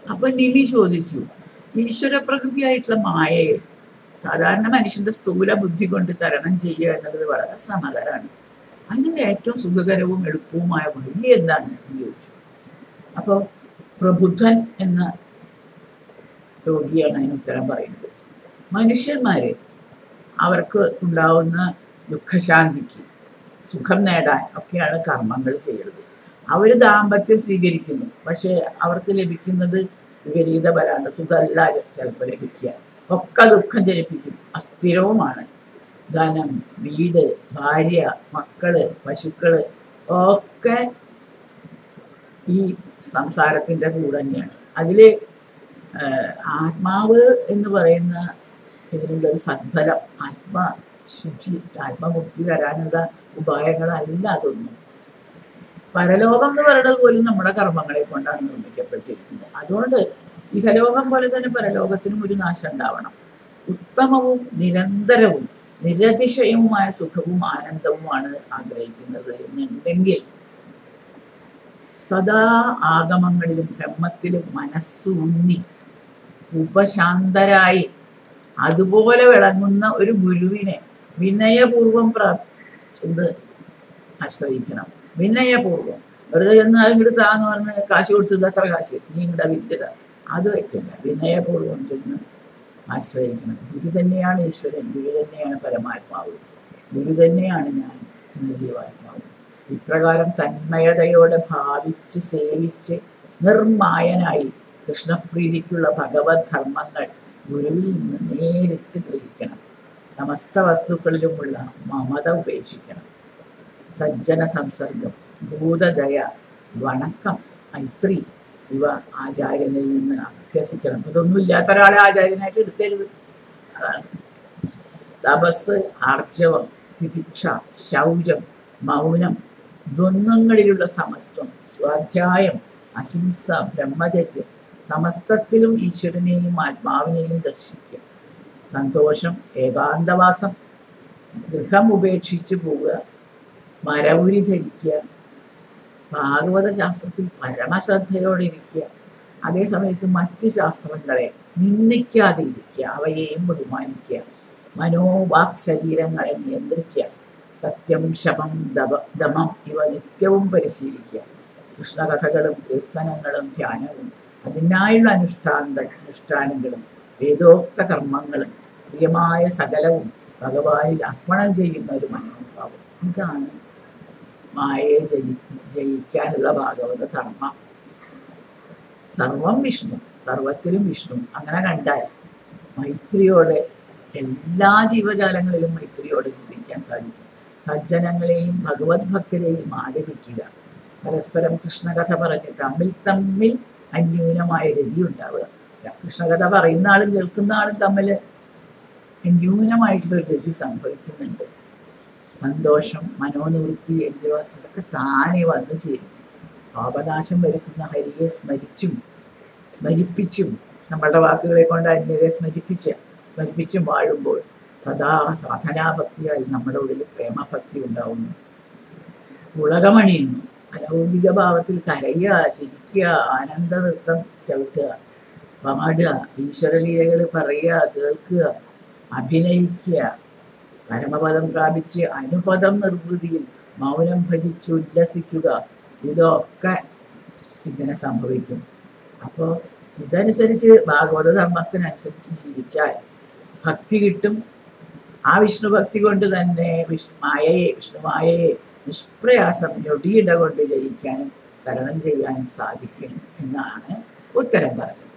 അപ്പൊ നിമി ചോദിച്ചു ഈശ്വര പ്രകൃതിയായിട്ടുള്ള മായയെ സാധാരണ മനുഷ്യന്റെ സ്ഥൂല ബുദ്ധി കൊണ്ട് തരണം ചെയ്യുക എന്നുള്ളത് വളരെ ശ്രമകരമാണ് അതിനുള്ള ഏറ്റവും സുഖകരവും എളുപ്പവുമായ വഴി എന്താണ് എന്ന് ചോദിച്ചു അപ്പോൾ പ്രബുദ്ധൻ എന്ന രോഗിയാണ് അതിന് ഉത്തരം പറയുന്നത് മനുഷ്യന്മാര് അവർക്ക് ഉണ്ടാവുന്ന ദുഃഖശാന്തിക്ക് സുഖം നേടാൻ ഒക്കെയാണ് കർമ്മങ്ങൾ ചെയ്യുന്നത് അവർ ദാമ്പത്യം സ്വീകരിക്കുന്നു പക്ഷേ അവർക്ക് ലഭിക്കുന്നത് വിപരീതപരാണ് സുഖമല്ല ചിലപ്പോൾ ലഭിക്കുക ഒക്കെ ദുഃഖം ജനിപ്പിക്കും അസ്ഥിരവുമാണ് ധനം വീട് ഭാര്യ മക്കള് പശുക്കള് ഒക്കെ ഈ സംസാരത്തിൻ്റെ കൂടെ തന്നെയാണ് അതില് ആഹ്, ആത്മാവ് എന്ന് പറയുന്ന ഇതിനുള്ള ഒരു സദ്ഫലം ആത്മശുദ്ധി ആത്മമുക്തി തരാനുള്ള ഉപായങ്ങളല്ല അതൊന്നും പരലോകം എന്ന് പറയുന്നത് പോലും നമ്മുടെ കർമ്മങ്ങളെ കൊണ്ടാണ് നിർമ്മിക്കപ്പെട്ടിരിക്കുന്നത് അതുകൊണ്ട് ഇഹലോകം പോലെ തന്നെ പരലോകത്തിനും ഒരു നാശം ഉണ്ടാവണം ഉത്തമവും നിരന്തരവും നിരതിശയവുമായ സുഖവും ആനന്ദവുമാണ് ആഗ്രഹിക്കുന്നത് എന്നുണ്ടെങ്കിൽ സദാ ആഗമങ്ങളിലും ബ്രഹ്മത്തിലും മനസ്സൂന്നി ഉപശാന്തരായി അതുപോലെ വിളങ്ങുന്ന ഒരു ഗുരുവിനെ വിനയപൂർവം പ്ര ചെന്ന് ആശ്രയിക്കണം വിനയപൂർവം വെറുതെ ചെന്ന് അത് ഇങ്ങോട്ട് താന്ന് പറഞ്ഞ് കാശ് കൊടുത്തത് അത്ര കാശ് നീ ഇങ്ങടെ വിദ്യത അത് വെക്കില്ല വിനയപൂർവം ചെന്ന് ആശ്രയിക്കണം ഗുരു തന്നെയാണ് ഈശ്വരൻ ഗുരു തന്നെയാണ് പരമാത്മാവ് ഗുരു തന്നെയാണ് ഞാൻ എന്ന ജീവാത്മാവ് ഇപ്രകാരം തന്മയതയോടെ ഭാവിച്ച് സേവിച്ച് നിർമായനായി കൃഷ്ണപ്രീതിക്കുള്ള ഭഗവത് ധർമ്മങ്ങൾ ഗുരുവിൽ നിന്ന് നേരിട്ട് ഗ്രഹിക്കണം സമസ്ത വസ്തുക്കളിലുമുള്ള മമത ഉപേക്ഷിക്കണം സജ്ജന സംസർഗം ഭൂതദയ വണക്കം മൈത്രി ഇവ ആചാര്യനിൽ നിന്ന് അഭ്യസിക്കണം ഇതൊന്നും ഇല്ലാത്ത ഒരാളെ ആചാര്യനായിട്ട് എടുക്കരുത് അതാണ് തപസ് ആർജവം തിതിക്ഷ ശൗചം മൗനം ദ്വന്ദ്ങ്ങളിലുള്ള സമത്വം സ്വാധ്യായം അഹിംസ ബ്രഹ്മചര്യം സമസ്തത്തിലും ഈശ്വരനെയും ആത്മാവിനെയും ദർശിക്കുക സന്തോഷം ഏകാന്തവാസം ഗൃഹം ഉപേക്ഷിച്ച് പോവുക മരവുരി ധരിക്കുക ഭാഗവത ശാസ്ത്രത്തിൽ പരമശ്രദ്ധയോടെ ഇരിക്കുക അതേ സമയത്ത് മറ്റ് ശാസ്ത്രങ്ങളെ നിന്ദിക്കാതെ ഇരിക്കുക അവയെയും ബഹുമാനിക്കുക മനോവാക് ശരീരങ്ങളെ നിയന്ത്രിക്കുക സത്യം ശമം ദപ ദമം ഇവ നിത്യവും പരിശീലിക്കുക കൃഷ്ണകഥകളും കീർത്തനങ്ങളും ധ്യാനവും അതിനായുള്ള അനുഷ്ഠാന അനുഷ്ഠാനങ്ങളും വേദോക്ത കർമ്മങ്ങളും പ്രിയമായ സകലവും ഭഗവാനിൽ അർപ്പണം ചെയ്യുന്ന ഒരു മനോഭാവം ഇതാണ് മായയെ ജയി ജയിക്കാനുള്ള ഭാഗവത ധർമ്മം സർവം വിഷ്ണു സർവത്തിലും വിഷ്ണു അങ്ങനെ കണ്ടാൽ മൈത്രിയോടെ എല്ലാ ജീവജാലങ്ങളിലും മൈത്രിയോടെ ജീവിക്കാൻ സാധിക്കും സജ്ജനങ്ങളെയും ഭഗവത് ഭക്തരെയും ആദരിക്കുക പരസ്പരം കൃഷ്ണകഥ പറഞ്ഞ് തമ്മിൽ തമ്മിൽ അന്യൂനമായ രതി ഉണ്ടാവുക കൃഷ്ണകഥ പറയുന്ന ആളും കേൾക്കുന്ന ആളും തമ്മിൽ ന്യൂനമായിട്ടുള്ള ഒരു രതി സംഭവിക്കുന്നുണ്ട് സന്തോഷം മനോനിവൃത്തി എന്നിവ ഇതൊക്കെ താനെ വന്നു ചേരും പാപനാശം വരുത്തുന്ന ഹരിയെ സ്മരിച്ചും സ്മരിപ്പിച്ചും നമ്മളുടെ വാക്കുകളെ കൊണ്ട് അന്യരെ സ്മരിപ്പിച്ച് സ്മരിപ്പിച്ചും വാഴുമ്പോൾ സദാ സാധനാഭക്തിയാൽ നമ്മുടെ ഉള്ളിൽ പ്രേമഭക്തി ഉണ്ടാവുന്നു പുളകമണിയുന്നു അലൗകിക ഭാവത്തിൽ കരയുക ചിരിക്കുക ആനന്ദ നൃത്തം ചവിട്ടുക പാടുക ഈശ്വരലീലകൾ പറയുക കേൾക്കുക അഭിനയിക്കുക പരമപദം പ്രാപിച്ച് അനുപദം നിർവൃതിയിൽ മൗനം ഭജിച്ച് ഉല്ലസിക്കുക ഇതൊക്കെ ഇങ്ങനെ സംഭവിക്കും അപ്പോൾ ഇതനുസരിച്ച് ഭാഗവത ധർമ്മത്തിനനുസരിച്ച് ജീവിച്ചാൽ ഭക്തി കിട്ടും ആ വിഷ്ണു ഭക്തി കൊണ്ട് തന്നെ വിഷ്ണു മായയെ വിഷ്ണു മായയെ നിഷ്പ്രയാസം ഞൊടിയിട കൊണ്ട് ജയിക്കാനും തരണം ചെയ്യാനും സാധിക്കും എന്നാണ് ഉത്തരം പറഞ്ഞത്